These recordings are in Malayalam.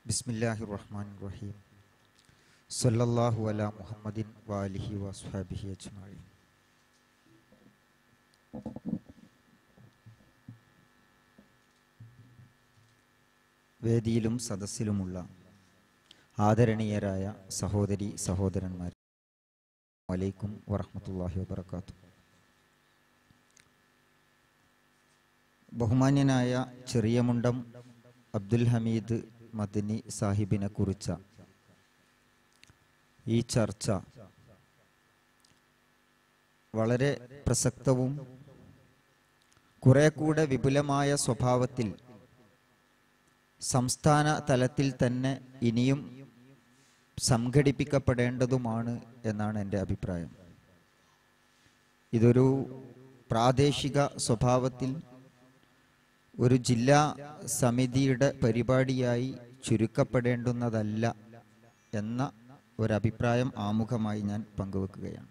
ബിസ്മില്ലാഹിർ റഹ്മാൻ റഹീം സല്ലല്ലാഹു അലാ മുഹമ്മദിൻ വാലിഹി വസ്ഹാബിഹി അജ്മഈൻ വേദിയിലും സദസ്സിലുമുള്ള ആദരണീയരായ സഹോദരി സഹോദരന്മാർ വലൈക്കും വറഹ്മത്തുള്ളാഹി വബർക്കാത്തു ബഹുമാന്യനായ ചെറിയമുണ്ടം അബ്ദുൽ ഹമീദ് മദനി സാഹിബിനെ കുറിച്ച ഈ ചർച്ച വളരെ പ്രസക്തവും കുറെ കൂടെ വിപുലമായ സ്വഭാവത്തിൽ സംസ്ഥാന തലത്തിൽ തന്നെ ഇനിയും സംഘടിപ്പിക്കപ്പെടേണ്ടതുമാണ് എന്നാണ് എൻ്റെ അഭിപ്രായം ഇതൊരു പ്രാദേശിക സ്വഭാവത്തിൽ ഒരു ജില്ലാ സമിതിയുടെ പരിപാടിയായി ചുരുക്കപ്പെടേണ്ടുന്നതല്ല എന്ന ഒരഭിപ്രായം ആമുഖമായി ഞാൻ പങ്കുവെക്കുകയാണ്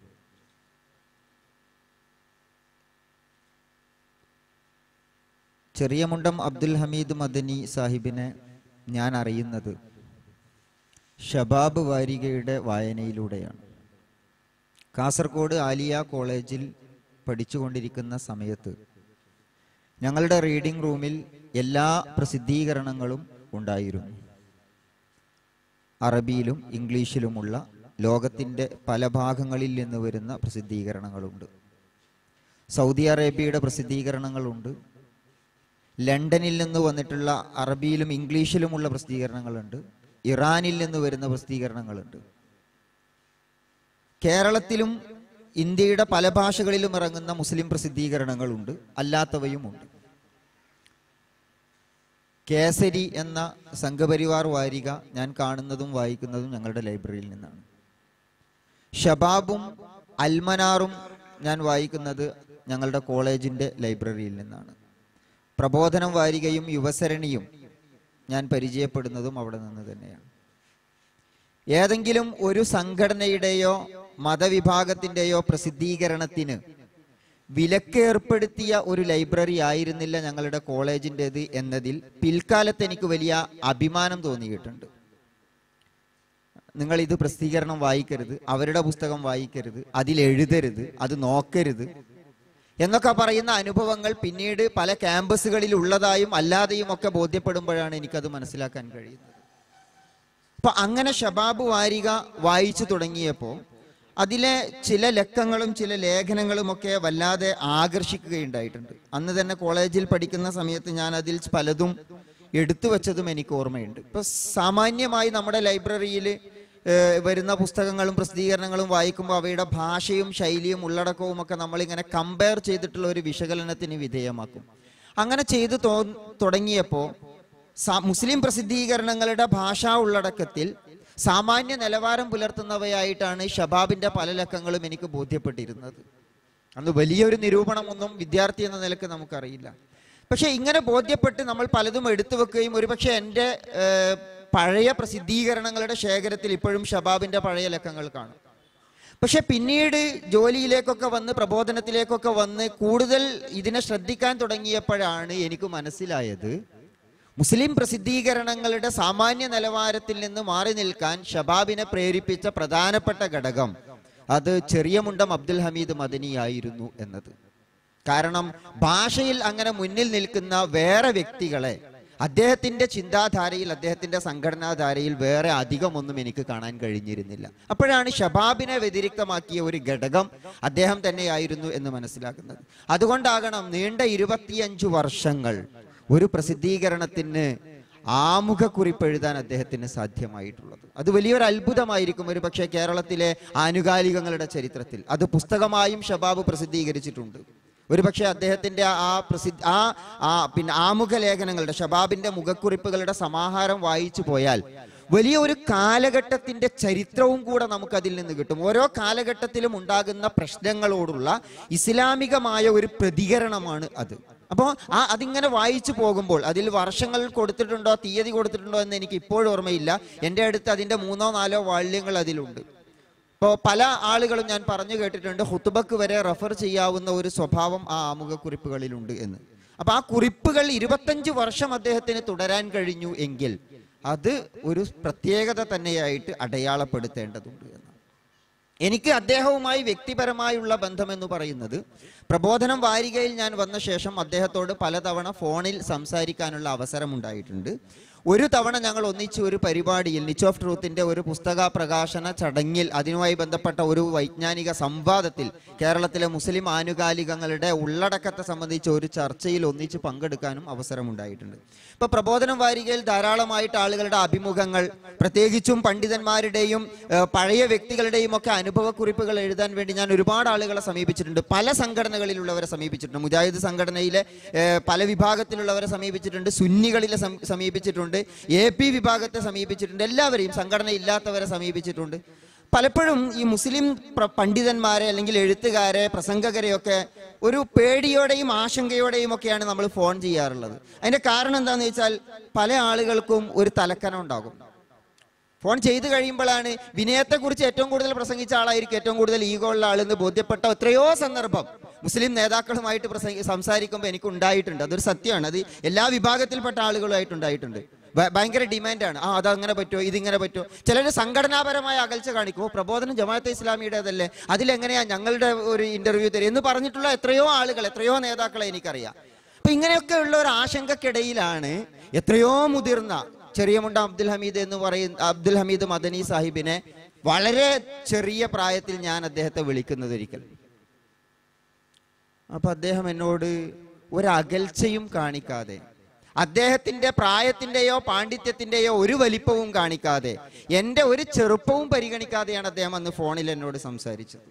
ചെറിയമുണ്ടം അബ്ദുൽ ഹമീദ് മദനി സാഹിബിനെ ഞാൻ അറിയുന്നത് ഷബാബ് വാരികയുടെ വായനയിലൂടെയാണ് കാസർഗോഡ് ആലിയ കോളേജിൽ പഠിച്ചുകൊണ്ടിരിക്കുന്ന സമയത്ത് ഞങ്ങളുടെ റീഡിംഗ് റൂമിൽ എല്ലാ പ്രസിദ്ധീകരണങ്ങളും ഉണ്ടായിരുന്നു അറബിയിലും ഇംഗ്ലീഷിലുമുള്ള ലോകത്തിൻ്റെ പല ഭാഗങ്ങളിൽ നിന്ന് വരുന്ന പ്രസിദ്ധീകരണങ്ങളുണ്ട് സൗദി അറേബ്യയുടെ പ്രസിദ്ധീകരണങ്ങളുണ്ട് ലണ്ടനിൽ നിന്ന് വന്നിട്ടുള്ള അറബിയിലും ഇംഗ്ലീഷിലുമുള്ള പ്രസിദ്ധീകരണങ്ങളുണ്ട് ഇറാനിൽ നിന്ന് വരുന്ന പ്രസിദ്ധീകരണങ്ങളുണ്ട് കേരളത്തിലും ഇന്ത്യയുടെ പല ഭാഷകളിലും ഇറങ്ങുന്ന മുസ്ലിം പ്രസിദ്ധീകരണങ്ങളുണ്ട് അല്ലാത്തവയുമുണ്ട് കേസരി എന്ന സംഘപരിവാർ വാരിക ഞാൻ കാണുന്നതും വായിക്കുന്നതും ഞങ്ങളുടെ ലൈബ്രറിയിൽ നിന്നാണ് ഷബാബും അൽമനാറും ഞാൻ വായിക്കുന്നത് ഞങ്ങളുടെ കോളേജിൻ്റെ ലൈബ്രറിയിൽ നിന്നാണ് പ്രബോധനം വാരികയും യുവസരണിയും ഞാൻ പരിചയപ്പെടുന്നതും അവിടെ നിന്ന് തന്നെയാണ് ഏതെങ്കിലും ഒരു സംഘടനയുടെയോ മതവിഭാഗത്തിൻ്റെയോ പ്രസിദ്ധീകരണത്തിന് വിലക്കേർപ്പെടുത്തിയ ഒരു ലൈബ്രറി ആയിരുന്നില്ല ഞങ്ങളുടെ കോളേജിൻ്റെത് എന്നതിൽ പിൽക്കാലത്ത് എനിക്ക് വലിയ അഭിമാനം തോന്നിയിട്ടുണ്ട് നിങ്ങൾ ഇത് പ്രസിദ്ധീകരണം വായിക്കരുത് അവരുടെ പുസ്തകം വായിക്കരുത് അതിൽ എഴുതരുത് അത് നോക്കരുത് എന്നൊക്കെ പറയുന്ന അനുഭവങ്ങൾ പിന്നീട് പല ക്യാമ്പസുകളിൽ ഉള്ളതായും അല്ലാതെയും ഒക്കെ ബോധ്യപ്പെടുമ്പോഴാണ് എനിക്കത് മനസ്സിലാക്കാൻ കഴിയുന്നത് അപ്പൊ അങ്ങനെ ഷബാബ് വാരിക വായിച്ചു തുടങ്ങിയപ്പോൾ അതിലെ ചില ലക്കങ്ങളും ചില ലേഖനങ്ങളും ഒക്കെ വല്ലാതെ ആകർഷിക്കുകയുണ്ടായിട്ടുണ്ട് അന്ന് തന്നെ കോളേജിൽ പഠിക്കുന്ന സമയത്ത് ഞാൻ അതിൽ പലതും എടുത്തു വെച്ചതും എനിക്ക് ഓർമ്മയുണ്ട് ഇപ്പൊ സാമാന്യമായി നമ്മുടെ ലൈബ്രറിയിൽ വരുന്ന പുസ്തകങ്ങളും പ്രസിദ്ധീകരണങ്ങളും വായിക്കുമ്പോൾ അവയുടെ ഭാഷയും ശൈലിയും ഉള്ളടക്കവും ഒക്കെ നമ്മളിങ്ങനെ കമ്പയർ ചെയ്തിട്ടുള്ള ഒരു വിശകലനത്തിന് വിധേയമാക്കും അങ്ങനെ ചെയ്തു തോ തുടങ്ങിയപ്പോൾ മുസ്ലിം പ്രസിദ്ധീകരണങ്ങളുടെ ഭാഷാ ഉള്ളടക്കത്തിൽ സാമാന്യ നിലവാരം പുലർത്തുന്നവയായിട്ടാണ് ഷബാബിന്റെ പല ലക്കങ്ങളും എനിക്ക് ബോധ്യപ്പെട്ടിരുന്നത് അന്ന് വലിയൊരു നിരൂപണമൊന്നും വിദ്യാർത്ഥി എന്ന നിലക്ക് നമുക്കറിയില്ല പക്ഷെ ഇങ്ങനെ ബോധ്യപ്പെട്ട് നമ്മൾ പലതും എടുത്തു വെക്കുകയും ഒരുപക്ഷെ എൻ്റെ പഴയ പ്രസിദ്ധീകരണങ്ങളുടെ ശേഖരത്തിൽ ഇപ്പോഴും ഷബാബിന്റെ പഴയ ലക്കങ്ങൾ കാണും പക്ഷെ പിന്നീട് ജോലിയിലേക്കൊക്കെ വന്ന് പ്രബോധനത്തിലേക്കൊക്കെ വന്ന് കൂടുതൽ ഇതിനെ ശ്രദ്ധിക്കാൻ തുടങ്ങിയപ്പോഴാണ് എനിക്ക് മനസ്സിലായത് മുസ്ലിം പ്രസിദ്ധീകരണങ്ങളുടെ സാമാന്യ നിലവാരത്തിൽ നിന്ന് മാറി നിൽക്കാൻ ഷബാബിനെ പ്രേരിപ്പിച്ച പ്രധാനപ്പെട്ട ഘടകം അത് ചെറിയ മുണ്ടം അബ്ദുൽ ഹമീദ് മദനിയായിരുന്നു എന്നത് കാരണം ഭാഷയിൽ അങ്ങനെ മുന്നിൽ നിൽക്കുന്ന വേറെ വ്യക്തികളെ അദ്ദേഹത്തിന്റെ ചിന്താധാരയിൽ അദ്ദേഹത്തിന്റെ സംഘടനാധാരയിൽ വേറെ അധികമൊന്നും എനിക്ക് കാണാൻ കഴിഞ്ഞിരുന്നില്ല അപ്പോഴാണ് ഷബാബിനെ വ്യതിരിക്തമാക്കിയ ഒരു ഘടകം അദ്ദേഹം തന്നെയായിരുന്നു എന്ന് മനസ്സിലാക്കുന്നത് അതുകൊണ്ടാകണം നീണ്ട ഇരുപത്തിയഞ്ചു വർഷങ്ങൾ ഒരു പ്രസിദ്ധീകരണത്തിന് ആമുഖക്കുറിപ്പ് എഴുതാൻ അദ്ദേഹത്തിന് സാധ്യമായിട്ടുള്ളത് അത് വലിയൊരു അത്ഭുതമായിരിക്കും ഒരു പക്ഷേ കേരളത്തിലെ ആനുകാലികങ്ങളുടെ ചരിത്രത്തിൽ അത് പുസ്തകമായും ഷബാബ് പ്രസിദ്ധീകരിച്ചിട്ടുണ്ട് ഒരുപക്ഷെ അദ്ദേഹത്തിന്റെ ആ പ്രസിദ്ധ ആ ആ പിന്നെ ആമുഖ ലേഖനങ്ങളുടെ ഷബാബിന്റെ മുഖക്കുറിപ്പുകളുടെ സമാഹാരം വായിച്ചു പോയാൽ വലിയ ഒരു കാലഘട്ടത്തിന്റെ ചരിത്രവും കൂടെ നമുക്ക് അതിൽ നിന്ന് കിട്ടും ഓരോ കാലഘട്ടത്തിലും ഉണ്ടാകുന്ന പ്രശ്നങ്ങളോടുള്ള ഇസ്ലാമികമായ ഒരു പ്രതികരണമാണ് അത് അപ്പോൾ ആ അതിങ്ങനെ വായിച്ചു പോകുമ്പോൾ അതിൽ വർഷങ്ങൾ കൊടുത്തിട്ടുണ്ടോ തീയതി കൊടുത്തിട്ടുണ്ടോ എന്ന് എനിക്ക് ഇപ്പോഴും ഓർമ്മയില്ല എൻ്റെ അടുത്ത് അതിൻ്റെ മൂന്നോ നാലോ വാള്യങ്ങൾ അതിലുണ്ട് ഇപ്പോൾ പല ആളുകളും ഞാൻ പറഞ്ഞു കേട്ടിട്ടുണ്ട് ഹുത്തുബക്ക് വരെ റെഫർ ചെയ്യാവുന്ന ഒരു സ്വഭാവം ആ ആമുഖക്കുറിപ്പുകളിലുണ്ട് എന്ന് അപ്പൊ ആ കുറിപ്പുകൾ ഇരുപത്തഞ്ച് വർഷം അദ്ദേഹത്തിന് തുടരാൻ കഴിഞ്ഞു എങ്കിൽ അത് ഒരു പ്രത്യേകത തന്നെയായിട്ട് അടയാളപ്പെടുത്തേണ്ടതുണ്ട് എന്നാണ് എനിക്ക് അദ്ദേഹവുമായി വ്യക്തിപരമായുള്ള ബന്ധം എന്ന് പറയുന്നത് പ്രബോധനം വാരികയിൽ ഞാൻ വന്ന ശേഷം അദ്ദേഹത്തോട് പലതവണ ഫോണിൽ സംസാരിക്കാനുള്ള അവസരമുണ്ടായിട്ടുണ്ട് ഒരു തവണ ഞങ്ങൾ ഒന്നിച്ച് ഒരു പരിപാടിയിൽ നിച്ച് ഓഫ് ട്രൂത്തിന്റെ ഒരു പുസ്തക പ്രകാശന ചടങ്ങിൽ അതിനുമായി ബന്ധപ്പെട്ട ഒരു വൈജ്ഞാനിക സംവാദത്തിൽ കേരളത്തിലെ മുസ്ലിം ആനുകാലികങ്ങളുടെ ഉള്ളടക്കത്തെ സംബന്ധിച്ച് ഒരു ചർച്ചയിൽ ഒന്നിച്ച് പങ്കെടുക്കാനും അവസരമുണ്ടായിട്ടുണ്ട് ഇപ്പൊ പ്രബോധനം വാരികയിൽ ധാരാളമായിട്ട് ആളുകളുടെ അഭിമുഖങ്ങൾ പ്രത്യേകിച്ചും പണ്ഡിതന്മാരുടെയും ഏഹ്, പഴയ വ്യക്തികളുടെയും ഒക്കെ അനുഭവക്കുറിപ്പുകൾ എഴുതാൻ വേണ്ടി ഞാൻ ഒരുപാട് ആളുകളെ സമീപിച്ചിട്ടുണ്ട് പല സംഘടനകളിലുള്ളവരെ സമീപിച്ചിട്ടുണ്ട് മുജാഹിദ് സംഘടനയിലെ ഏഹ്, പല വിഭാഗത്തിലുള്ളവരെ സമീപിച്ചിട്ടുണ്ട് സുന്നികളിലെ സം- സമീപിച്ചിട്ടുണ്ട് എ പി വിഭാഗത്തെ സമീപിച്ചിട്ടുണ്ട് എല്ലാവരെയും സംഘടന ഇല്ലാത്തവരെ സമീപിച്ചിട്ടുണ്ട് പലപ്പോഴും ഈ മുസ്ലിം പ്ര- പണ്ഡിതന്മാരെ അല്ലെങ്കിൽ എഴുത്തുകാരെ പ്രസംഗകരെയൊക്കെ ഒരു പേടിയോടെയും ആശങ്കയോടെയും ഒക്കെയാണ് നമ്മൾ ഫോൺ ചെയ്യാറുള്ളത് അതിന്റെ കാരണം എന്താണെന്ന് വെച്ചാൽ പല ആളുകൾക്കും ഒരു തലക്കനം ഉണ്ടാകും ഫോൺ ചെയ്തു കഴിയുമ്പോഴാണ് വിനയത്തെക്കുറിച്ച് ഏറ്റവും കൂടുതൽ പ്രസംഗിച്ച ആളായിരിക്കും ഏറ്റവും കൂടുതൽ ഈഗോ ഉള്ള ആളെന്ന് ബോധ്യപ്പെട്ട എത്രയോ സന്ദർഭം മുസ്ലിം നേതാക്കളുമായിട്ട് പ്രസംഗി സംസാരിക്കുമ്പോൾ എനിക്ക് ഉണ്ടായിട്ടുണ്ട് അതൊരു സത്യമാണ് അത് എല്ലാ വിഭാഗത്തിൽപ്പെട്ട ആളുകളുമായിട്ട് ഉണ്ടായിട്ടുണ്ട് ഭ- ഭയങ്കര ഡിമാൻഡാണ് ആ അതങ്ങനെ പറ്റുമോ ഇതിങ്ങനെ പറ്റുമോ ചിലർ സംഘടനാപരമായ അകൽച്ച കാണിക്കും "ഓ, പ്രബോധനം ജമാഅത്തെ ഇസ്ലാമിയുടേതല്ലേ അതിലെങ്ങനെയാ ഞങ്ങളുടെ ഒരു ഇന്റർവ്യൂ തരും എന്ന് പറഞ്ഞിട്ടുള്ള എത്രയോ ആളുകൾ എത്രയോ നേതാക്കളെ എനിക്കറിയാം അപ്പൊ ഇങ്ങനെയൊക്കെ ഉള്ള ഒരു ആശങ്കക്കിടയിലാണ് എത്രയോ മുതിർന്ന ചെറിയ മുണ്ട അബ്ദുൽ ഹമീദ് എന്ന് പറയുന്ന അബ്ദുൽ ഹമീദ് മദനി സാഹിബിനെ വളരെ ചെറിയ പ്രായത്തിൽ ഞാൻ അദ്ദേഹത്തെ വിളിക്കുന്നത് ഒരിക്കൽ അപ്പൊ അദ്ദേഹം എന്നോട് ഒരകൽച്ചയും കാണിക്കാതെ അദ്ദേഹത്തിന്റെ പ്രായത്തിന്റെയോ പാണ്ഡിത്യത്തിന്റെയോ ഒരു വലിപ്പവും കാണിക്കാതെ എന്റെ ഒരു ചെറുപ്പവും പരിഗണിക്കാതെയാണ് അദ്ദേഹം അന്ന് ഫോണിൽ എന്നോട് സംസാരിച്ചത്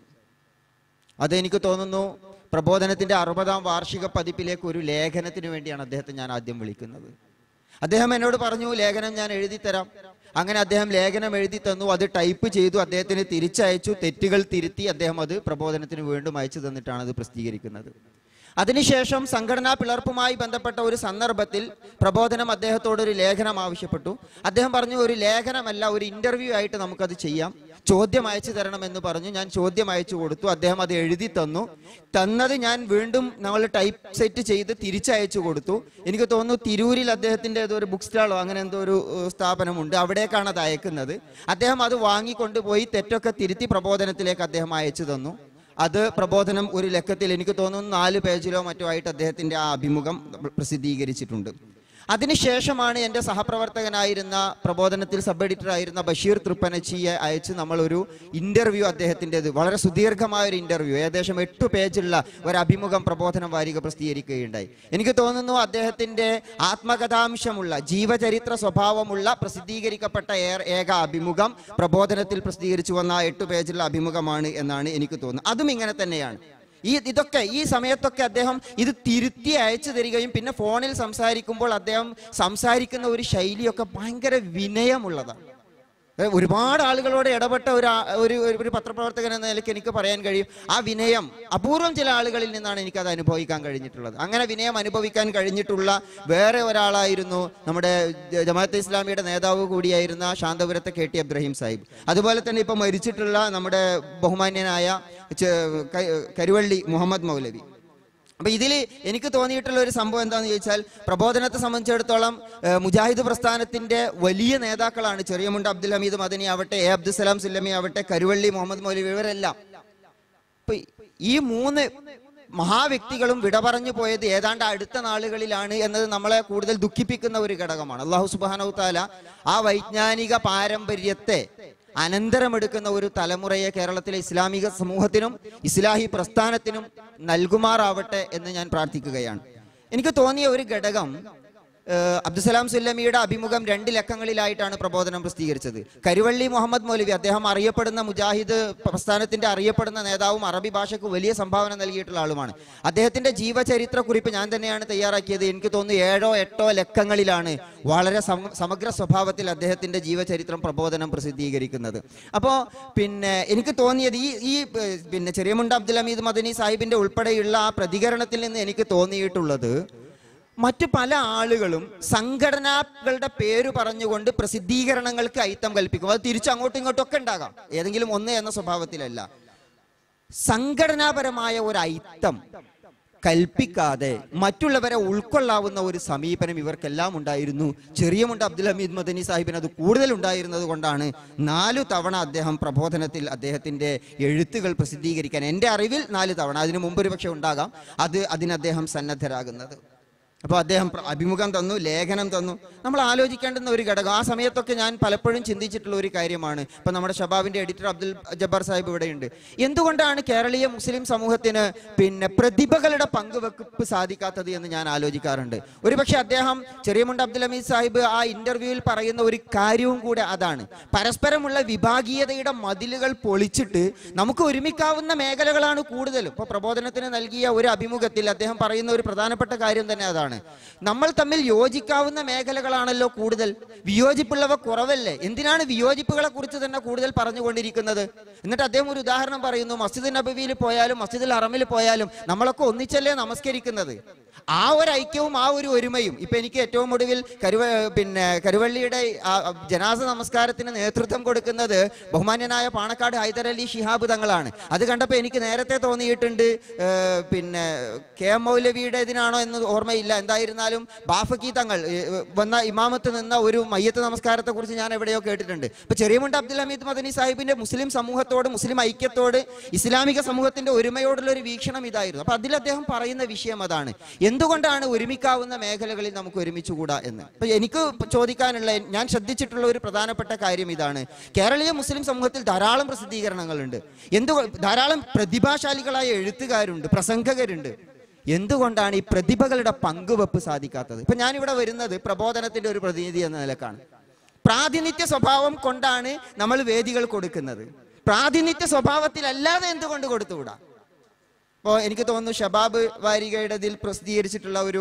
അതെനിക്ക് തോന്നുന്നു പ്രബോധനത്തിന്റെ അറുപതാം വാർഷിക പതിപ്പിലേക്ക് ഒരു ലേഖനത്തിന് വേണ്ടിയാണ് അദ്ദേഹത്തെ ഞാൻ ആദ്യം വിളിക്കുന്നത് അദ്ദേഹം എന്നോട് പറഞ്ഞു ലേഖനം ഞാൻ എഴുതി തരാം അങ്ങനെ അദ്ദേഹം ലേഖനം എഴുതി തന്നു അത് ടൈപ്പ് ചെയ്തു അദ്ദേഹത്തിന് തിരിച്ചയച്ചു തെറ്റുകൾ തിരുത്തി അദ്ദേഹം അത് പ്രബോധനത്തിന് വീണ്ടും അയച്ചു തന്നിട്ടാണ് അത് പ്രസിദ്ധീകരിക്കുന്നത് അതിനുശേഷം സംഘടനാ പിളർപ്പുമായി ബന്ധപ്പെട്ട ഒരു സന്ദർഭത്തിൽ പ്രബോധനം അദ്ദേഹത്തോട് ഒരു ലേഖനം ആവശ്യപ്പെട്ടു അദ്ദേഹം പറഞ്ഞു ഒരു ലേഖനമല്ല ഒരു ഇന്റർവ്യൂ ആയിട്ട് നമുക്കത് ചെയ്യാം ചോദ്യം അയച്ചു തരണമെന്ന് പറഞ്ഞു ഞാൻ ചോദ്യം അയച്ചു കൊടുത്തു അദ്ദേഹം അത് എഴുതി തന്നു തന്നത് ഞാൻ വീണ്ടും നമ്മൾ ടൈപ്പ് സെറ്റ് ചെയ്ത് തിരിച്ചയച്ചു കൊടുത്തു എനിക്ക് തോന്നുന്നു തിരൂരിൽ അദ്ദേഹത്തിന്റെ ഏതോ ഒരു ബുക്ക് സ്റ്റാളോ അങ്ങനെ എന്തോ ഒരു ഏഹ്, സ്ഥാപനമുണ്ട് അവിടേക്കാണ് അത് അയക്കുന്നത് അദ്ദേഹം അത് വാങ്ങിക്കൊണ്ടുപോയി തെറ്റൊക്കെ തിരുത്തി പ്രബോധനത്തിലേക്ക് അദ്ദേഹം അയച്ചു തന്നു അത് പ്രബോധനം ഒരു ലക്കത്തിൽ എനിക്ക് തോന്നുന്നു നാല് പേജിലോ മറ്റോ ആയിട്ട് അദ്ദേഹത്തിന്റെ ആ അഭിമുഖം പ്രസിദ്ധീകരിച്ചിട്ടുണ്ട് അതിനുശേഷമാണ് എൻ്റെ സഹപ്രവർത്തകനായിരുന്ന പ്രബോധനത്തിൽ സബ് എഡിറ്റർ ആയിരുന്ന ബഷീർ തൃപ്പനച്ചിയെ അയച്ച് നമ്മൾ ഒരു ഇന്റർവ്യൂ അദ്ദേഹത്തിൻ്റെത് വളരെ സുദീർഘമായ ഒരു ഇന്റർവ്യൂ ഏകദേശം എട്ട് പേജുള്ള ഒരു അഭിമുഖം പ്രബോധനം വാരിക പ്രസിദ്ധീകരിക്കുകയുണ്ടായി എനിക്ക് തോന്നുന്നു അദ്ദേഹത്തിന്റെ ആത്മകഥാംശമുള്ള ജീവചരിത്ര സ്വഭാവമുള്ള പ്രസിദ്ധീകരിക്കപ്പെട്ട ഏർ- ഏക അഭിമുഖം പ്രബോധനത്തിൽ പ്രസിദ്ധീകരിച്ചു വന്ന ആ എട്ട് പേജുള്ള അഭിമുഖമാണ് എന്നാണ് എനിക്ക് തോന്നുന്നത് അതും ഇങ്ങനെ തന്നെയാണ് ഈ ഇതൊക്കെ ഈ സമയത്തൊക്കെ അദ്ദേഹം ഇത് തിരുത്തി അയച്ചു തരികയും പിന്നെ ഫോണിൽ സംസാരിക്കുമ്പോൾ അദ്ദേഹം സംസാരിക്കുന്ന ഒരു ശൈലിയൊക്കെ ഭയങ്കര വിനയമുള്ളതാണ് ഏ, ഒരുപാട് ആളുകളോട് ഇടപെട്ട ഒരു ആ- ഒരു ഒരു- ഒരു പത്രപ്രവർത്തകൻ എന്ന നിലയ്ക്ക് എനിക്ക് പറയാൻ കഴിയും ആ വിനയം അപൂർവം ചില ആളുകളിൽ നിന്നാണ് എനിക്കത് അനുഭവിക്കാൻ കഴിഞ്ഞിട്ടുള്ളത് അങ്ങനെ വിനയം അനുഭവിക്കാൻ കഴിഞ്ഞിട്ടുള്ള വേറെ ഒരാളായിരുന്നു നമ്മുടെ ജ- ജമാഅത്തെ ഇസ്ലാമിയുടെ നേതാവ് കൂടിയായിരുന്ന ശാന്തപുരത്തെ കെ ടി അബ്രഹീം സാഹിബ് അതുപോലെ തന്നെ ഇപ്പൊ മരിച്ചിട്ടുള്ള നമ്മുടെ ബഹുമാന്യനായ ചെ- ക- കരുവള്ളി മുഹമ്മദ് മൗലവി അപ്പൊ ഇതിൽ എനിക്ക് തോന്നിയിട്ടുള്ള ഒരു സംഭവം എന്താണെന്ന് ചോദിച്ചാൽ പ്രബോധനത്തെ സംബന്ധിച്ചിടത്തോളം ഏഹ്, മുജാഹിദ് പ്രസ്ഥാനത്തിന്റെ വലിയ നേതാക്കളാണ് ചെറിയമുണ്ട് അബ്ദുൽ ഹമീദ് മദനി ആവട്ടെ എ അബ്ദുസലാം സുല്ലമി ആവട്ടെ കരുവള്ളി മുഹമ്മദ് മൗലവി ഇവരെല്ലാം ഇപ്പൊ ഈ മൂന്ന് മഹാവ്യക്തികളും വിട പറഞ്ഞു പോയത് ഏതാണ്ട് അടുത്ത നാളുകളിലാണ് എന്നത് നമ്മളെ കൂടുതൽ ദുഃഖിപ്പിക്കുന്ന ഒരു ഘടകമാണ് അള്ളാഹു സുബാനു താല ആ വൈജ്ഞാനിക പാരമ്പര്യത്തെ അനന്തരമെടുക്കുന്ന ഒരു തലമുറയെ കേരളത്തിലെ ഇസ്ലാമിക സമൂഹത്തിനും ഇസ്ലാഹി പ്രസ്ഥാനത്തിനും നൽകുമാറാവട്ടെ എന്ന് ഞാൻ പ്രാർത്ഥിക്കുകയാണ് എനിക്ക് തോന്നിയ ഒരു ഘടകം ഏഹ് അബ്ദുസലാം സുല്ലമിയുടെ അഭിമുഖം രണ്ട് ലക്കങ്ങളിലായിട്ടാണ് പ്രബോധനം പ്രസിദ്ധീകരിച്ചത് കരുവള്ളി മുഹമ്മദ് മൗലവി അദ്ദേഹം അറിയപ്പെടുന്ന മുജാഹിദ് പ്രസ്ഥാനത്തിന്റെ അറിയപ്പെടുന്ന നേതാവും അറബി ഭാഷയ്ക്ക് വലിയ സംഭാവന നൽകിയിട്ടുള്ള ആളുമാണ് അദ്ദേഹത്തിന്റെ ജീവചരിത്ര കുറിപ്പ് ഞാൻ തന്നെയാണ് തയ്യാറാക്കിയത് എനിക്ക് തോന്നുന്നു ഏഴോ എട്ടോ ലക്കങ്ങളിലാണ് വളരെ സമ- സമഗ്ര സ്വഭാവത്തിൽ അദ്ദേഹത്തിന്റെ ജീവചരിത്രം പ്രബോധനം പ്രസിദ്ധീകരിക്കുന്നത് അപ്പോൾ പിന്നെ എനിക്ക് തോന്നിയത് ഈ ഈ ഏഹ്, പിന്നെ ചെറിയമുണ്ട അബ്ദുൽ ഹമീദ് മദനി സാഹിബിന്റെ ഉൾപ്പെടെയുള്ള ആ പ്രതികരണത്തിൽ നിന്ന് എനിക്ക് തോന്നിയിട്ടുള്ളത് മറ്റു പല ആളുകളും സംഘടനകളുടെ പേര് പറഞ്ഞുകൊണ്ട് പ്രസിദ്ധീകരണങ്ങൾക്ക് അയിത്തം കൽപ്പിക്കും അത് തിരിച്ചു അങ്ങോട്ടും ഇങ്ങോട്ടും ഒക്കെ ഉണ്ടാകാം ഏതെങ്കിലും ഒന്ന് എന്ന സ്വഭാവത്തിലല്ല സംഘടനാപരമായ ഒരു അയിത്തം കൽപ്പിക്കാതെ മറ്റുള്ളവരെ ഉൾക്കൊള്ളാവുന്ന ഒരു സമീപനം ഇവർക്കെല്ലാം ഉണ്ടായിരുന്നു ചെറിയ മുണ്ട് അബ്ദുൽ ഹമീദ് മദനി സാഹിബിന് അത് കൂടുതൽ ഉണ്ടായിരുന്നത് കൊണ്ടാണ് നാലു തവണ അദ്ദേഹം പ്രബോധനത്തിൽ അദ്ദേഹത്തിന്റെ എഴുത്തുകൾ പ്രസിദ്ധീകരിക്കാൻ എൻ്റെ അറിവിൽ നാല് തവണ അതിനു മുമ്പ് ഒരു പക്ഷെ ഉണ്ടാകാം അത് അതിന് അദ്ദേഹം സന്നദ്ധരാകുന്നത് അപ്പോൾ അദ്ദേഹം പ്ര- അഭിമുഖം തന്നു ലേഖനം തന്നു നമ്മൾ ആലോചിക്കേണ്ടുന്ന ഒരു ഘടകം ആ സമയത്തൊക്കെ ഞാൻ പലപ്പോഴും ചിന്തിച്ചിട്ടുള്ള ഒരു കാര്യമാണ് ഇപ്പം നമ്മുടെ ഷബാബിന്റെ എഡിറ്റർ അബ്ദുൽ ജബ്ബാർ സാഹിബ് ഇവിടെയുണ്ട് എന്തുകൊണ്ടാണ് കേരളീയ മുസ്ലിം സമൂഹത്തിന് പിന്നെ പ്രതിഭകളുടെ പങ്കുവെപ്പ് സാധിക്കാത്തത് എന്ന് ഞാൻ ആലോചിക്കാറുണ്ട് ഒരുപക്ഷെ അദ്ദേഹം ചെറിയമുണ്ട് അബ്ദുൽ ഹമീദ് സാഹിബ് ആ ഇന്റർവ്യൂവിൽ പറയുന്ന ഒരു കാര്യവും കൂടെ അതാണ് പരസ്പരമുള്ള വിഭാഗീയതയുടെ മതിലുകൾ പൊളിച്ചിട്ട് നമുക്ക് ഒരുമിക്കാവുന്ന മേഖലകളാണ് കൂടുതലും ഇപ്പോൾ പ്രബോധനത്തിന് നൽകിയ ഒരു അഭിമുഖത്തിൽ അദ്ദേഹം പറയുന്ന ഒരു പ്രധാനപ്പെട്ട കാര്യം തന്നെ അതാണ് നമ്മൾ തമ്മിൽ യോജിക്കാവുന്ന മേഖലകളാണല്ലോ കൂടുതൽ വിയോജിപ്പുള്ളവ കുറവല്ലേ എന്തിനാണ് വിയോജിപ്പുകളെ കുറിച്ച് തന്നെ കൂടുതൽ പറഞ്ഞുകൊണ്ടിരിക്കുന്നത് എന്നിട്ട് അദ്ദേഹം ഒരു ഉദാഹരണം പറയുന്നു മസ്ജിദ് നബവിയിൽ പോയാലും മസ്ജിദുൽ അറമിൽ പോയാലും നമ്മളൊക്കെ ഒന്നിച്ചല്ലേ നമസ്കരിക്കുന്നത് ആ ഒരു ഐക്യവും ആ ഒരു ഒരുമയും ഇപ്പൊ എനിക്ക് ഏറ്റവും ഒടുവിൽ കരുവ പിന്നെ കരുവള്ളിയുടെ ആ ജനാസ നമസ്കാരത്തിന് നേതൃത്വം കൊടുക്കുന്നത് ബഹുമാന്യനായ പാണക്കാട് ഹൈദരലി ശിഹാബ് തങ്ങളാണ് അത് കണ്ടപ്പോൾ എനിക്ക് നേരത്തെ തോന്നിയിട്ടുണ്ട് ഏർ, പിന്നെ കെ എം മൗലവിയുടെ ഇതിനാണോ എന്ന് ഓർമ്മയില്ല എന്തായിരുന്നാലും ബാഫക്കി തങ്ങൾ ഏർ, വന്ന ഇമാമത്ത് നിന്ന ഒരു മയ്യത്ത് നമസ്കാരത്തെ കുറിച്ച് ഞാൻ എവിടെയോ കേട്ടിട്ടുണ്ട് ഇപ്പൊ ചെറിയമുണ്ട് അബ്ദുൽ ഹമീദ് മദനി സാഹിബിന്റെ മുസ്ലിം സമൂഹത്തോട് മുസ്ലിം ഐക്യത്തോട് ഇസ്ലാമിക സമൂഹത്തിന്റെ ഒരുമയോടുള്ള ഒരു വീക്ഷണം ഇതായിരുന്നു അപ്പൊ അതിൽ അദ്ദേഹം പറയുന്ന വിഷയം അതാണ് എന്തുകൊണ്ടാണ് ഒരുമിക്കാവുന്ന മേഖലകളിൽ നമുക്ക് ഒരുമിച്ചുകൂടാ എന്ന് അപ്പൊ എനിക്ക് ചോദിക്കാനുള്ള ഞാൻ ശ്രദ്ധിച്ചിട്ടുള്ള ഒരു പ്രധാനപ്പെട്ട കാര്യം ഇതാണ് കേരളീയ മുസ്ലിം സമൂഹത്തിൽ ധാരാളം പ്രസിദ്ധീകരണങ്ങളുണ്ട് എന്തു ധാരാളം പ്രതിഭാശാലികളായ എഴുത്തുകാരുണ്ട് പ്രസംഗകരുണ്ട് എന്തുകൊണ്ടാണ് ഈ പ്രതിഭകളുടെ പങ്കുവെപ്പ് സാധിക്കാത്തത് ഇപ്പൊ ഞാനിവിടെ വരുന്നത് പ്രബോധനത്തിന്റെ ഒരു പ്രതിനിധി എന്ന നിലക്കാണ് പ്രാതിനിധ്യ സ്വഭാവം കൊണ്ടാണ് നമ്മൾ വേദികൾ കൊടുക്കുന്നത് പ്രാതിനിധ്യ സ്വഭാവത്തിലല്ലാതെ എന്തുകൊണ്ട് കൊടുത്തുകൂടാ ഇപ്പോൾ എനിക്ക് തോന്നുന്നു ഷബാബ് വാരികയുടെ ഇതിൽ പ്രസിദ്ധീകരിച്ചിട്ടുള്ള ഒരു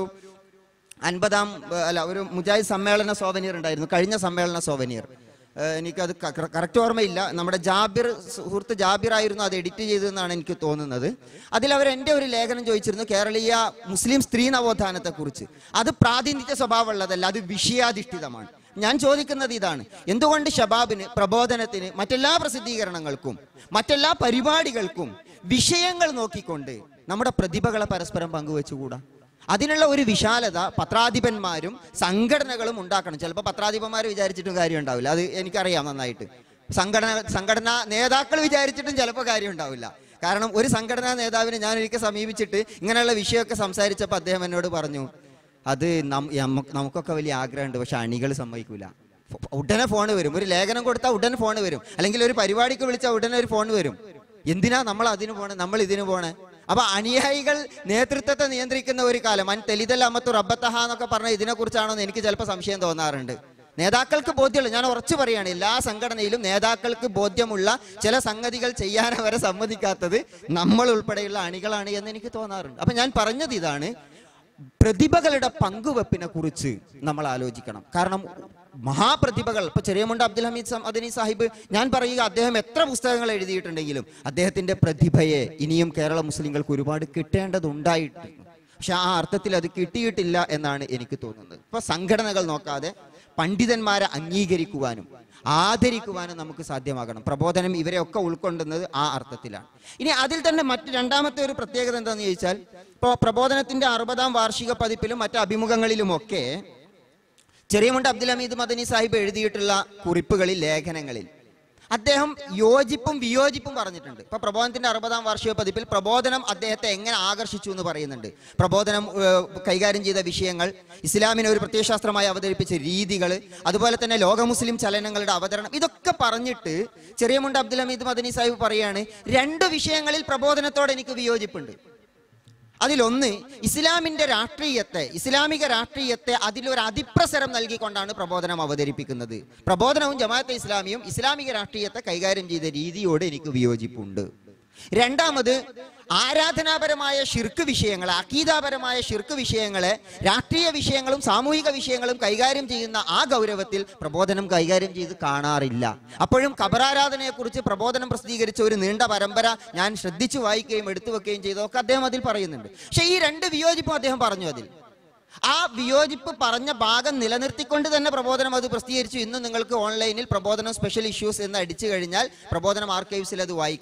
അൻപതാം ഏഹ്, അല്ല ഒരു മുജാഹിദ് സമ്മേളന സോവനിയർ ഉണ്ടായിരുന്നു കഴിഞ്ഞ സമ്മേളന സോവനിയർ ഏഹ്, എനിക്കത് കറക്റ്റ് ഓർമ്മയില്ല നമ്മുടെ ജാബിർ സുഹൃത്ത് ജാബിർ ആയിരുന്നു അത് എഡിറ്റ് ചെയ്തതെന്നാണ് എനിക്ക് തോന്നുന്നത് അതിൽ അവർ എൻ്റെ ഒരു ലേഖനം ചോദിച്ചിരുന്നു കേരളീയ മുസ്ലിം സ്ത്രീ നവോത്ഥാനത്തെക്കുറിച്ച് അത് പ്രാതിനിധ്യ സ്വഭാവമുള്ളതല്ല അത് വിഷയാധിഷ്ഠിതമാണ് ഞാൻ ചോദിക്കുന്നത് ഇതാണ് എന്തുകൊണ്ട് ഷബാബിന് പ്രബോധനത്തിന് മറ്റെല്ലാ പ്രസിദ്ധീകരണങ്ങൾക്കും മറ്റെല്ലാ പരിപാടികൾക്കും വിഷയങ്ങൾ നോക്കിക്കൊണ്ട് നമ്മുടെ പ്രതിഭകളെ പരസ്പരം പങ്കുവെച്ചുകൂടാ അതിനുള്ള ഒരു വിശാലത പത്രാധിപന്മാരും സംഘടനകളും ഉണ്ടാക്കണം ചിലപ്പോൾ പത്രാധിപന്മാർ വിചാരിച്ചിട്ടും കാര്യം ഉണ്ടാവില്ല അത് എനിക്കറിയാം നന്നായിട്ട് സംഘടന സംഘടനാ നേതാക്കൾ വിചാരിച്ചിട്ടും ചിലപ്പോൾ കാര്യം ഉണ്ടാവില്ല കാരണം ഒരു സംഘടനാ നേതാവിനെ ഞാൻ ഒരിക്കൽ സമീപിച്ചിട്ട് ഇങ്ങനെയുള്ള വിഷയമൊക്കെ സംസാരിച്ചപ്പോൾ അദ്ദേഹം എന്നോട് പറഞ്ഞു അത് നം- നമ്മ- നമുക്കൊക്കെ വലിയ ആഗ്രഹമുണ്ട് പക്ഷെ അണികൾ സമ്മതിക്കൂല ഫ- ഉടനെ ഫോൺ വരും ഒരു ലേഖനം കൊടുത്താൽ ഉടനെ ഫോൺ വരും അല്ലെങ്കിൽ ഒരു പരിപാടിക്ക് വിളിച്ചാൽ ഉടനെ ഒരു ഫോൺ വരും എന്തിനാ നമ്മൾ അതിന് പോണേ നമ്മൾ ഇതിന് പോണേ അപ്പൊ അനുയായികൾ നേതൃത്വത്തെ നിയന്ത്രിക്കുന്ന ഒരു കാലം അൻ തെലിതൽ അമത്തു റബ്ബത്തഹ എന്നൊക്കെ പറഞ്ഞ ഇതിനെ കുറിച്ചാണോ എന്ന് എനിക്ക് ചിലപ്പോൾ സംശയം തോന്നാറുണ്ട് നേതാക്കൾക്ക് ബോധ്യമുള്ള ഞാൻ ഉറച്ചു പറയുകയാണ് എല്ലാ സംഘടനയിലും നേതാക്കൾക്ക് ബോധ്യമുള്ള ചില സംഗതികൾ ചെയ്യാൻ അവരെ സമ്മതിക്കാത്തത് നമ്മൾ ഉൾപ്പെടെയുള്ള അണികളാണ് എന്ന് എനിക്ക് തോന്നാറുണ്ട് അപ്പൊ ഞാൻ പറഞ്ഞത് ഇതാണ് പ്രതിഭകളുടെ പങ്കുവെപ്പിനെ കുറിച്ച് നമ്മൾ ആലോചിക്കണം കാരണം മഹാപ്രതിഭകൾ ഇപ്പൊ ചെറിയമുണ്ട് അബ്ദുൽ ഹമീദ് സം- അദനി സാഹിബ് ഞാൻ പറയുക അദ്ദേഹം എത്ര പുസ്തകങ്ങൾ എഴുതിയിട്ടുണ്ടെങ്കിലും അദ്ദേഹത്തിന്റെ പ്രതിഭയെ ഇനിയും കേരള മുസ്ലിങ്ങൾക്ക് ഒരുപാട് കിട്ടേണ്ടതുണ്ടായിട്ടുണ്ട് പക്ഷെ ആ അർത്ഥത്തിൽ അത് കിട്ടിയിട്ടില്ല എന്നാണ് എനിക്ക് തോന്നുന്നത് ഇപ്പൊ സംഘടനകൾ നോക്കാതെ പണ്ഡിതന്മാരെ അംഗീകരിക്കുവാനും ആദരിക്കുവാനും നമുക്ക് സാധ്യമാകണം പ്രബോധനം ഇവരെയൊക്കെ ഉൾക്കൊണ്ടുന്നത് ആ അർത്ഥത്തിലാണ് ഇനി അതിൽ തന്നെ മറ്റ് രണ്ടാമത്തെ ഒരു പ്രത്യേകത എന്താണെന്ന് ചോദിച്ചാൽ ഇപ്പോൾ പ്രബോധനത്തിന്റെ അറുപതാം വാർഷിക പതിപ്പിലും മറ്റ് അഭിമുഖങ്ങളിലുമൊക്കെ ചെറിയമുണ്ട് അബ്ദുൽ ഹമീദ് മദനി സാഹിബ് എഴുതിയിട്ടുള്ള കുറിപ്പുകളിൽ ലേഖനങ്ങളിൽ അദ്ദേഹം യോജിപ്പും വിയോജിപ്പും പറഞ്ഞിട്ടുണ്ട് ഇപ്പൊ പ്രബോധനത്തിന്റെ അറുപതാം വാർഷിക പതിപ്പിൽ പ്രബോധനം അദ്ദേഹത്തെ എങ്ങനെ ആകർഷിച്ചു എന്ന് പറയുന്നുണ്ട് പ്രബോധനം ഏഹ്, കൈകാര്യം ചെയ്ത വിഷയങ്ങൾ ഇസ്ലാമിനെ ഒരു പ്രത്യയശാസ്ത്രമായി അവതരിപ്പിച്ച രീതികൾ അതുപോലെ തന്നെ ലോക മുസ്ലിം ചലനങ്ങളുടെ അവതരണം ഇതൊക്കെ പറഞ്ഞിട്ട് ചെറിയമുണ്ട് അബ്ദുൽ ഹമീദ് മദനി സാഹിബ് പറയാണ് രണ്ട് വിഷയങ്ങളിൽ പ്രബോധനത്തോട് എനിക്ക് വിയോജിപ്പുണ്ട് അതിലൊന്ന് ഇസ്ലാമിന്റെ രാഷ്ട്രീയത്തെ ഇസ്ലാമിക രാഷ്ട്രീയത്തെ അതിലൊരു അതിപ്രസരം നൽകിക്കൊണ്ടാണ് പ്രബോധനം അവതരിപ്പിക്കുന്നത് പ്രബോധനവും ജമാഅത്തെ ഇസ്ലാമിയും ഇസ്ലാമിക രാഷ്ട്രീയത്തെ കൈകാര്യം ചെയ്ത രീതിയോട് എനിക്ക് വിയോജിപ്പുണ്ട് രണ്ടാമത് ആരാധനാപരമായ ഷിർക്ക് വിഷയങ്ങളെ അക്കീതാപരമായ ഷിർക്ക് വിഷയങ്ങളെ രാഷ്ട്രീയ വിഷയങ്ങളും സാമൂഹിക വിഷയങ്ങളും കൈകാര്യം ചെയ്യുന്ന ആ ഗൗരവത്തിൽ പ്രബോധനം കൈകാര്യം ചെയ്ത് കാണാറില്ല അപ്പോഴും ഖബറാരാധനയെക്കുറിച്ച് പ്രബോധനം പ്രസിദ്ധീകരിച്ച ഒരു നീണ്ട പരമ്പര ഞാൻ ശ്രദ്ധിച്ചു വായിക്കുകയും എടുത്തു വെക്കുകയും ചെയ്തതൊക്കെ അദ്ദേഹം അതിൽ പറയുന്നുണ്ട് പക്ഷേ ഈ രണ്ട് വിയോജിപ്പും അദ്ദേഹം പറഞ്ഞു അതിൽ ആ വിയോജിപ്പ് പറഞ്ഞ ഭാഗം നിലനിർത്തിക്കൊണ്ട് തന്നെ പ്രബോധനം അത് പ്രസിദ്ധീകരിച്ചു ഇന്ന് നിങ്ങൾക്ക് ഓൺലൈനിൽ പ്രബോധനം സ്പെഷ്യൽ ഇഷ്യൂസ് എന്ന് അടിച്ചു കഴിഞ്ഞാൽ പ്രബോധനം ആർക്കൈവ്സിൽ അത് വായിക്കാം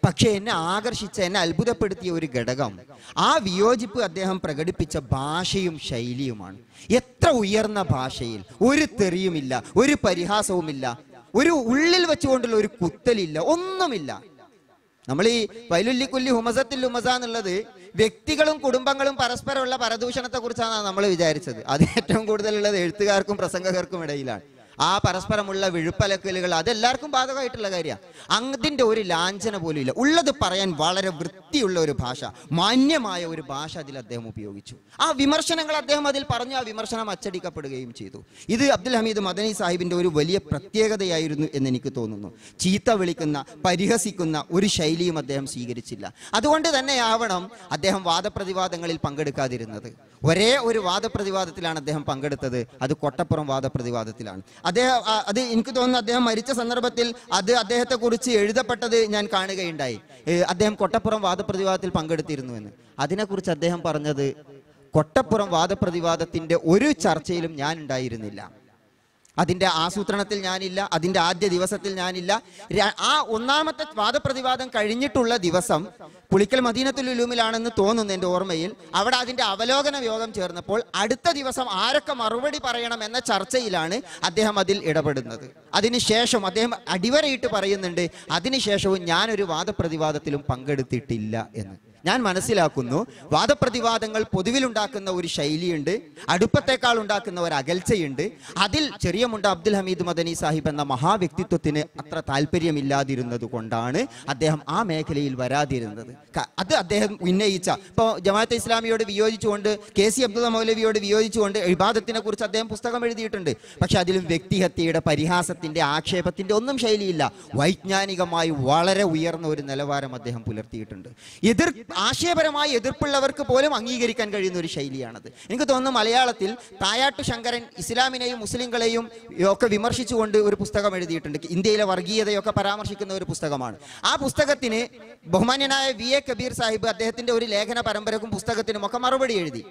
പക്ഷെ എന്നെ ആകർഷിച്ച എന്നെ അത്ഭുതപ്പെടുത്തിയ ഒരു ഘടകം ആ വിയോജിപ്പ് അദ്ദേഹം പ്രകടിപ്പിച്ച ഭാഷയും ശൈലിയുമാണ് എത്ര ഉയർന്ന ഭാഷയിൽ ഒരു തെറിയുമില്ല ഒരു പരിഹാസവുമില്ല ഒരു ഉള്ളിൽ വെച്ചുകൊണ്ടുള്ള ഒരു കുത്തലില്ല ഒന്നുമില്ല നമ്മൾ ഈ വൈലുല്ലിക്കുല്ലി ഹുമസത്തിൽ ഹുമസ എന്നുള്ളത് വ്യക്തികളും കുടുംബങ്ങളും പരസ്പരമുള്ള പരദൂഷണത്തെ കുറിച്ചാണ് നമ്മൾ വിചാരിച്ചത് അത് ഏറ്റവും കൂടുതലുള്ളത് എഴുത്തുകാർക്കും പ്രസംഗകർക്കും ഇടയിലാണ് ആ പരസ്പരമുള്ള വിഴുപ്പലക്കലുകൾ അതെല്ലാവർക്കും ബാധകമായിട്ടുള്ള കാര്യമാണ് അതിൻ്റെ ഒരു ലാഞ്ചന പോലും ഇല്ല ഉള്ളത് പറയാൻ വളരെ വൃത്തിയുള്ള ഒരു ഭാഷ മാന്യമായ ഒരു ഭാഷ അതിൽ അദ്ദേഹം ഉപയോഗിച്ചു ആ വിമർശനങ്ങൾ അദ്ദേഹം അതിൽ പറഞ്ഞു ആ വിമർശനം അച്ചടിക്കപ്പെടുകയും ചെയ്തു ഇത് അബ്ദുൽ ഹമീദ് മദനി സാഹിബിന്റെ ഒരു വലിയ പ്രത്യേകതയായിരുന്നു എന്ന് എനിക്ക് തോന്നുന്നു ചീത്ത വിളിക്കുന്ന പരിഹസിക്കുന്ന ഒരു ശൈലിയും അദ്ദേഹം സ്വീകരിച്ചില്ല അതുകൊണ്ട് തന്നെയാവണം അദ്ദേഹം വാദപ്രതിവാദങ്ങളിൽ പങ്കെടുക്കാതിരുന്നത് ഒരേ ഒരു വാദപ്രതിവാദത്തിലാണ് അദ്ദേഹം പങ്കെടുത്തത് അത് കൊട്ടപ്പുറം വാദപ്രതിവാദത്തിലാണ് അദ്ദേഹം ആ, അത് എനിക്ക് തോന്നുന്നു അദ്ദേഹം മരിച്ച സന്ദർഭത്തിൽ അത് അദ്ദേഹത്തെ കുറിച്ച് എഴുതപ്പെട്ടത് ഞാൻ കാണുകയുണ്ടായി ഏ, അദ്ദേഹം കൊട്ടപ്പുറം വാദപ്രതിവാദത്തിൽ പങ്കെടുത്തിരുന്നു എന്ന് അതിനെക്കുറിച്ച് അദ്ദേഹം പറഞ്ഞത് കൊട്ടപ്പുറം വാദപ്രതിവാദത്തിന്റെ ഒരു ചർച്ചയിലും ഞാൻ ഉണ്ടായിരുന്നില്ല അതിന്റെ ആസൂത്രണത്തിൽ ഞാനില്ല അതിന്റെ ആദ്യ ദിവസത്തിൽ ഞാനില്ല ര- ആ ഒന്നാമത്തെ വാദപ്രതിവാദം കഴിഞ്ഞിട്ടുള്ള ദിവസം പുളിക്കൽ മദീനത്തുൽ ഉലൂമിലാണെന്ന് തോന്നുന്നു എൻ്റെ ഓർമ്മയിൽ അവിടെ അതിന്റെ അവലോകന യോഗം ചേർന്നപ്പോൾ അടുത്ത ദിവസം ആരൊക്കെ മറുപടി പറയണം എന്ന ചർച്ചയിലാണ് അദ്ദേഹം അതിൽ ഇടപെടുന്നത് അതിനുശേഷം അദ്ദേഹം അടിവരയിട്ട് പറയുന്നുണ്ട് അതിനുശേഷവും ഞാനൊരു വാദപ്രതിവാദത്തിലും പങ്കെടുത്തിട്ടില്ല എന്ന് ഞാൻ മനസ്സിലാക്കുന്നു വാദപ്രതിവാദങ്ങൾ പൊതുവിലുണ്ടാക്കുന്ന ഒരു ശൈലിയുണ്ട് അടുപ്പത്തേക്കാൾ ഉണ്ടാക്കുന്ന ഒരു അകൽച്ചയുണ്ട് അതിൽ ചെറിയ മുണ്ട അബ്ദുൽ ഹമീദ് മദനി സാഹിബ് എന്ന മഹാവ്യക്തിത്വത്തിന് അത്ര താല്പര്യമില്ലാതിരുന്നത് കൊണ്ടാണ് അദ്ദേഹം ആ മേഖലയിൽ വരാതിരുന്നത് ക- അത് അദ്ദേഹം ഉന്നയിച്ച ഇപ്പോൾ ജമാഅത്തെ ഇസ്ലാമിയോട് വിയോജിച്ചുകൊണ്ട് കെ സി അബ്ദുൽ മൗലവിയോട് വിയോജിച്ചുകൊണ്ട് ഇബാദത്തിനെ കുറിച്ച് അദ്ദേഹം പുസ്തകം എഴുതിയിട്ടുണ്ട് പക്ഷെ അതിലും വ്യക്തിഹത്യയുടെ പരിഹാസത്തിന്റെ ആക്ഷേപത്തിന്റെ ഒന്നും ശൈലിയില്ല വൈജ്ഞാനികമായി വളരെ ഉയർന്ന ഒരു നിലവാരം അദ്ദേഹം പുലർത്തിയിട്ടുണ്ട് എതിർ ആശയപരമായി എതിർപ്പുള്ളവർക്ക് പോലും അംഗീകരിക്കാൻ കഴിയുന്ന ഒരു ശൈലിയാണത് എനിക്ക് തോന്നുന്നു മലയാളത്തിൽ തായാട്ടു ശങ്കരൻ ഇസ്ലാമിനെയും മുസ്ലിങ്ങളെയും ഒക്കെ വിമർശിച്ചുകൊണ്ട് ഒരു പുസ്തകം എഴുതിയിട്ടുണ്ട് ഇന്ത്യയിലെ വർഗീയതയൊക്കെ പരാമർശിക്കുന്ന ഒരു പുസ്തകമാണ് ആ പുസ്തകത്തിന് ബഹുമാന്യനായ വി എ കബീർ സാഹിബ് അദ്ദേഹത്തിന്റെ ഒരു ലേഖന പരമ്പരക്കും പുസ്തകത്തിനും ഒക്കെ മറുപടി എഴുതി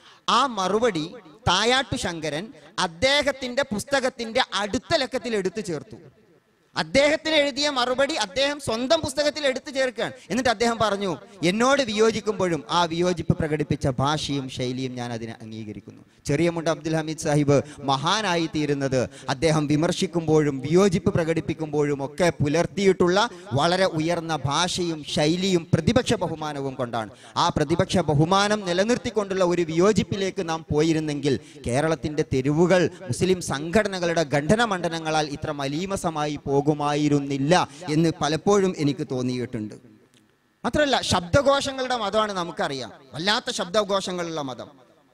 ആ മറുപടി തായാട്ടു ശങ്കരൻ അദ്ദേഹത്തിന്റെ പുസ്തകത്തിന്റെ അടുത്ത ലക്കത്തിൽ എടുത്തു ചേർത്തു അദ്ദേഹത്തിന് എഴുതിയ മറുപടി അദ്ദേഹം സ്വന്തം പുസ്തകത്തിൽ എടുത്തു ചേർക്കുകയാണ് എന്നിട്ട് അദ്ദേഹം പറഞ്ഞു എന്നോട് വിയോജിക്കുമ്പോഴും ആ വിയോജിപ്പ് പ്രകടിപ്പിച്ച ഭാഷയും ശൈലിയും ഞാൻ അതിനെ അംഗീകരിക്കുന്നു ചെറിയ മുണ്ട അബ്ദുൽ ഹമീദ് സാഹിബ് മഹാനായി തീരുന്നത് അദ്ദേഹം വിമർശിക്കുമ്പോഴും വിയോജിപ്പ് പ്രകടിപ്പിക്കുമ്പോഴും ഒക്കെ പുലർത്തിയിട്ടുള്ള വളരെ ഉയർന്ന ഭാഷയും ശൈലിയും പ്രതിപക്ഷ ബഹുമാനവും കൊണ്ടാണ് ആ പ്രതിപക്ഷ ബഹുമാനം നിലനിർത്തിക്കൊണ്ടുള്ള ഒരു വിയോജിപ്പിലേക്ക് നാം പോയിരുന്നെങ്കിൽ കേരളത്തിന്റെ തെരുവുകൾ മുസ്ലിം സംഘടനകളുടെ ഖണ്ഡനമണ്ഡലങ്ങളാൽ ഇത്ര മലീമസമായി പോകുമായിരുന്നില്ല എന്ന് പലപ്പോഴും എനിക്ക് തോന്നിയിട്ടുണ്ട് മാത്രമല്ല ശബ്ദഘോഷങ്ങളുടെ മതമാണ് നമുക്കറിയാം വല്ലാത്ത ശബ്ദഘോഷങ്ങളുള്ള മതം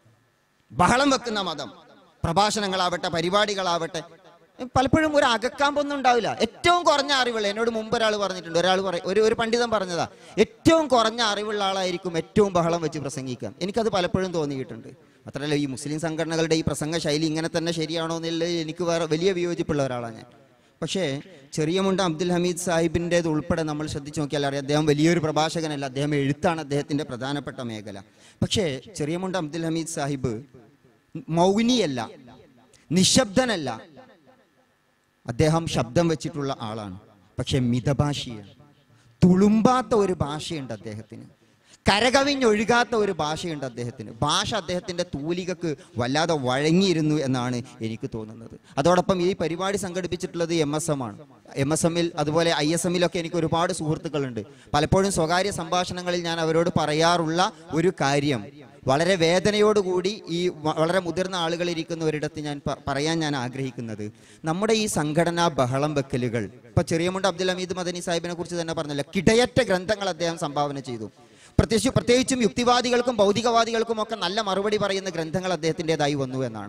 ബഹളം വെക്കുന്ന മതം പ്രഭാഷണങ്ങളാവട്ടെ പരിപാടികളാവട്ടെ പലപ്പോഴും ഒരു അകക്കാമ്പൊന്നും ഉണ്ടാവില്ല ഏറ്റവും കുറഞ്ഞ അറിവുള്ള എന്നോട് മുമ്പ് ഒരാൾ പറഞ്ഞിട്ടുണ്ട് ഒരാൾ പറ ഒരു ഒരു പണ്ഡിതൻ പറഞ്ഞതാ ഏറ്റവും കുറഞ്ഞ അറിവുള്ള ആളായിരിക്കും ഏറ്റവും ബഹളം വെച്ച് പ്രസംഗിക്കുക എനിക്കത് പലപ്പോഴും തോന്നിയിട്ടുണ്ട് മാത്രമല്ല ഈ മുസ്ലിം സംഘടനകളുടെ ഈ പ്രസംഗ ശൈലി ഇങ്ങനെ തന്നെ ശരിയാണോ എന്നുള്ളത് എനിക്ക് വേറെ വലിയ വിയോജിപ്പുള്ള ഒരാളാണ് ഞാൻ പക്ഷേ ചെറിയ മുണ്ട അബ്ദുൽ ഹമീദ് സാഹിബിൻ്റെത് ഉൾപ്പെടെ നമ്മൾ ശ്രദ്ധിച്ചു നോക്കിയാൽ അറിയാം അദ്ദേഹം വലിയൊരു പ്രഭാഷകനല്ല അദ്ദേഹം എഴുത്താണ് അദ്ദേഹത്തിൻ്റെ പ്രധാനപ്പെട്ട മേഖല പക്ഷേ ചെറിയ മുണ്ട അബ്ദുൽ ഹമീദ് സാഹിബ് മൗനിയല്ല നിശബ്ദനല്ല അദ്ദേഹം ശബ്ദം വെച്ചിട്ടുള്ള ആളാണ് പക്ഷെ മിതഭാഷിയാണ് തുളുമ്പാത്ത ഒരു ഭാഷയുണ്ട് അദ്ദേഹത്തിന് കരകവിഞ്ഞൊഴുകാത്ത ഒരു ഭാഷയുണ്ട് അദ്ദേഹത്തിന് ഭാഷ അദ്ദേഹത്തിന്റെ തൂലികക്ക് വല്ലാതെ വഴങ്ങിയിരുന്നു എന്നാണ് എനിക്ക് തോന്നുന്നത് അതോടൊപ്പം ഈ പരിപാടി സംഘടിപ്പിച്ചിട്ടുള്ളത് എം എസ് എം ആണ് എം എസ് എമ്മിൽ അതുപോലെ ഐ എസ് എമ്മിലൊക്കെ എനിക്ക് ഒരുപാട് സുഹൃത്തുക്കളുണ്ട് പലപ്പോഴും സ്വകാര്യ സംഭാഷണങ്ങളിൽ ഞാൻ അവരോട് പറയാറുള്ള ഒരു കാര്യം വളരെ വേദനയോടുകൂടി ഈ വ- വളരെ മുതിർന്ന ആളുകൾ ഇരിക്കുന്ന ഒരിടത്ത് ഞാൻ പ- പറയാൻ ഞാൻ ആഗ്രഹിക്കുന്നത് നമ്മുടെ ഈ സംഘടനാ ബഹളം വെക്കലുകൾ ഇപ്പൊ ചെറിയമുണ്ട് അബ്ദുൽ ഹമീദ് മദനി സാഹിബിനെ കുറിച്ച് തന്നെ പറഞ്ഞല്ലോ കിടയറ്റ ഗ്രന്ഥങ്ങൾ അദ്ദേഹം സംഭാവന ചെയ്തു പ്രത്യേകിച്ച് പ്രത്യേകിച്ചും യുക്തിവാദികൾക്കും ഭൗതികവാദികൾക്കും ഒക്കെ നല്ല മറുപടി പറയുന്ന ഗ്രന്ഥങ്ങൾ അദ്ദേഹത്തിൻ്റെതായി വന്നു എന്നാണ്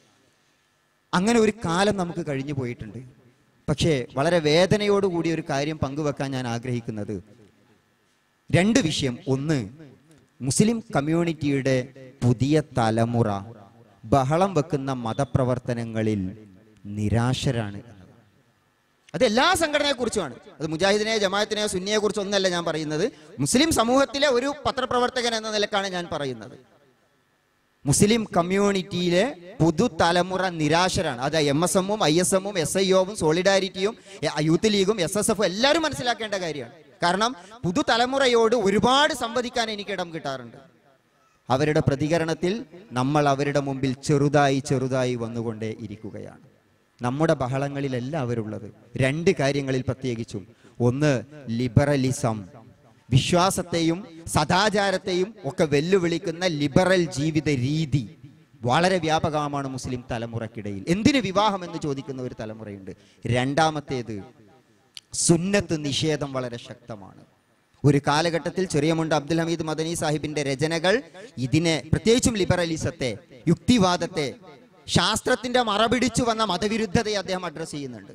അങ്ങനെ ഒരു കാലം നമുക്ക് കഴിഞ്ഞു പോയിട്ടുണ്ട് പക്ഷേ വളരെ വേദനയോടുകൂടി ഒരു കാര്യം പങ്കുവെക്കാൻ ഞാൻ ആഗ്രഹിക്കുന്നത് രണ്ട് വിഷയം ഒന്ന് മുസ്ലിം കമ്മ്യൂണിറ്റിയുടെ പുതിയ തലമുറ ബഹളം വെക്കുന്ന മതപ്രവർത്തനങ്ങളിൽ നിരാശരാണ് എന്നത്. അത് എല്ലാ സംഘടനയെ കുറിച്ചുമാണ് അത് മുജാഹിദിനെ ജമാഅത്തിനെ സുന്നിയെ കുറിച്ച് ഒന്നല്ല ഞാൻ പറയുന്നത് മുസ്ലിം സമൂഹത്തിലെ ഒരു പത്രപ്രവർത്തകൻ എന്ന നിലക്കാണ് ഞാൻ പറയുന്നത് മുസ്ലിം കമ്മ്യൂണിറ്റിയിലെ പുതുതലമുറ നിരാശരാണ് അത് എം എസ് എമ്മും ഐ എസ് എമ്മും എസ് ഐ ഒവും സോളിഡാരിറ്റിയും എ- യൂത്ത് ലീഗും എസ് എസ് എഫും എല്ലാവരും മനസ്സിലാക്കേണ്ട കാര്യമാണ് കാരണം പുതുതലമുറയോട് ഒരുപാട് സംവദിക്കാൻ എനിക്ക് ഇടം കിട്ടാറുണ്ട് അവരുടെ പ്രതികരണത്തിൽ നമ്മൾ അവരുടെ മുമ്പിൽ ചെറുതായി ചെറുതായി വന്നുകൊണ്ടേ ഇരിക്കുകയാണ് നമ്മുടെ ബഹളങ്ങളിലല്ല അവരുള്ളത് രണ്ട് കാര്യങ്ങളിൽ പ്രത്യേകിച്ചും ഒന്ന് ലിബറലിസം വിശ്വാസത്തെയും സദാചാരത്തെയും ഒക്കെ വെല്ലുവിളിക്കുന്ന ലിബറൽ ജീവിത രീതി വളരെ വ്യാപകമാണ് മുസ്ലിം തലമുറക്കിടയിൽ എന്തിന് വിവാഹം എന്ന് ചോദിക്കുന്ന ഒരു തലമുറയുണ്ട് രണ്ടാമത്തേത് സുന്നത്ത് നിഷേധം വളരെ ശക്തമാണ് ഒരു കാലഘട്ടത്തിൽ ചെറിയമുണ്ട് അബ്ദുൽ ഹമീദ് മദനി സാഹിബിന്റെ രചനകൾ ഇതിനെ പ്രത്യേകിച്ചും ലിബറലിസത്തെ യുക്തിവാദത്തെ ശാസ്ത്രത്തിന്റെ മറപിടിച്ചു വന്ന മതവിരുദ്ധതയെ അദ്ദേഹം അഡ്രസ് ചെയ്യുന്നുണ്ട്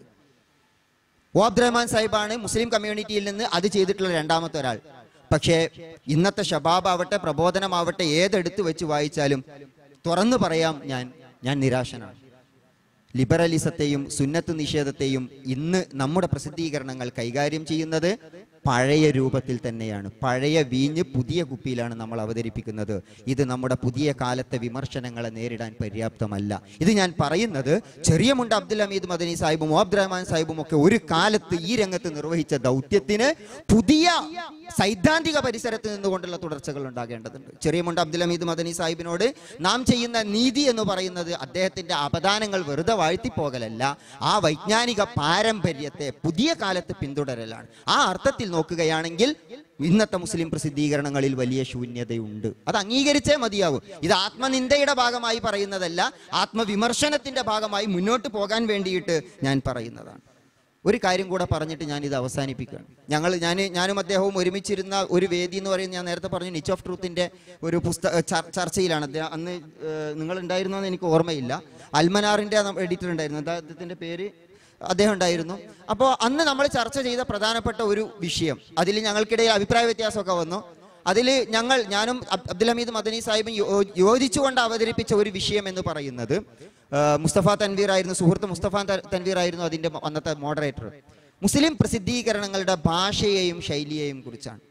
ഒ അബ്ദുറഹ്മാൻ സാഹിബാണ് മുസ്ലിം കമ്മ്യൂണിറ്റിയിൽ നിന്ന് അത് ചെയ്തിട്ടുള്ള രണ്ടാമത്തെ ഒരാൾ പക്ഷേ ഇന്നത്തെ ഷബാബ് ആവട്ടെ പ്രബോധനമാവട്ടെ ഏതെടുത്ത് വെച്ച് വായിച്ചാലും തുറന്നു പറയാം ഞാൻ ഞാൻ നിരാശനാണ് ലിബറലിസത്തെയും സുന്നത്ത് നിഷേധത്തെയും ഇന്ന് നമ്മുടെ പ്രസിദ്ധീകരണങ്ങൾ കൈകാര്യം ചെയ്യുന്നത് പഴയ രൂപത്തിൽ തന്നെയാണ് പഴയ വീഞ്ഞ് പുതിയ കുപ്പിയിലാണ് നമ്മൾ അവതരിപ്പിക്കുന്നത് ഇത് നമ്മുടെ പുതിയ കാലത്തെ വിമർശനങ്ങളെ നേരിടാൻ പര്യാപ്തമല്ല ഇത് ഞാൻ പറയുന്നത് ചെറിയ മുണ്ട അബ്ദുൽ ഹമീദ് മദനി സാഹിബും അബ്ദുൽ റഹ്മാൻ സാഹിബും ഒക്കെ ഒരു കാലത്ത് ഈ രംഗത്ത് നിർവഹിച്ച ദൗത്യത്തിന് പുതിയ സൈദ്ധാന്തിക പരിസരത്ത് നിന്നുകൊണ്ടുള്ള തുടർച്ചകൾ ഉണ്ടാകേണ്ടതുണ്ട് ചെറിയ മുണ്ട അബ്ദുൽ ഹമീദ് മദനി സാഹിബിനോട് നാം ചെയ്യുന്ന നീതി എന്ന് പറയുന്നത് അദ്ദേഹത്തിന്റെ അപദാനങ്ങൾ വെറുതെ വാഴ്ത്തിപ്പോകലല്ല ആ വൈജ്ഞാനിക പാരമ്പര്യത്തെ പുതിയ കാലത്ത് പിന്തുടരലാണ് ആ അർത്ഥത്തിൽ നോക്കുകയാണെങ്കിൽ ഇന്നത്തെ മുസ്ലിം പ്രസിദ്ധീകരണങ്ങളിൽ വലിയ ശൂന്യതയുണ്ട് അത് അംഗീകരിച്ചേ മതിയാവൂ ഇത് ആത്മനിന്ദയുടെ ഭാഗമായി പറയുന്നതല്ല ആത്മവിമർശനത്തിന്റെ ഭാഗമായി മുന്നോട്ട് പോകാൻ വേണ്ടിയിട്ട് ഞാൻ പറയുന്നതാണ് ഒരു കാര്യം കൂടെ പറഞ്ഞിട്ട് ഞാൻ ഇത് അവസാനിപ്പിക്കുകയാണ് ഞങ്ങൾ ഞാൻ ഞാനും അദ്ദേഹവും ഒരുമിച്ചിരുന്ന ഒരു വേദി എന്ന് പറയുന്നത് ഞാൻ നേരത്തെ പറഞ്ഞു നിച്ച് ഓഫ് ട്രൂത്തിന്റെ ഒരു പുസ്തക ചർ- ചർച്ചയിലാണ് അദ്ദേഹം അന്ന് നിങ്ങൾ ഉണ്ടായിരുന്നോ എന്ന് എനിക്ക് ഓർമ്മയില്ല അൽമനാറിന്റെ എഡിറ്റർ ഉണ്ടായിരുന്നു അദ്ദേഹത്തിന്റെ പേര് അദ്ദേഹം ഉണ്ടായിരുന്നു അപ്പോൾ അന്ന് നമ്മൾ ചർച്ച ചെയ്ത പ്രധാനപ്പെട്ട ഒരു വിഷയം അതിൽ ഞങ്ങൾക്കിടയിൽ അഭിപ്രായ വ്യത്യാസമൊക്കെ വന്നു അതിൽ ഞങ്ങൾ ഞാനും അബ്- അബ്ദുൽ ഹമീദ് മദനി സാഹിബും യോ- യോജിച്ചുകൊണ്ട് അവതരിപ്പിച്ച ഒരു വിഷയം എന്ന് പറയുന്നത് ആ, മുസ്തഫ തൻവീർ ആയിരുന്നു സുഹൃത്ത് മുസ്തഫ ത- തൻവീർ ആയിരുന്നു അതിന്റെ മ- അന്നത്തെ മോഡറേറ്റർ മുസ്ലിം പ്രസിദ്ധീകരണങ്ങളുടെ ഭാഷയെയും ശൈലിയെയും കുറിച്ചാണ്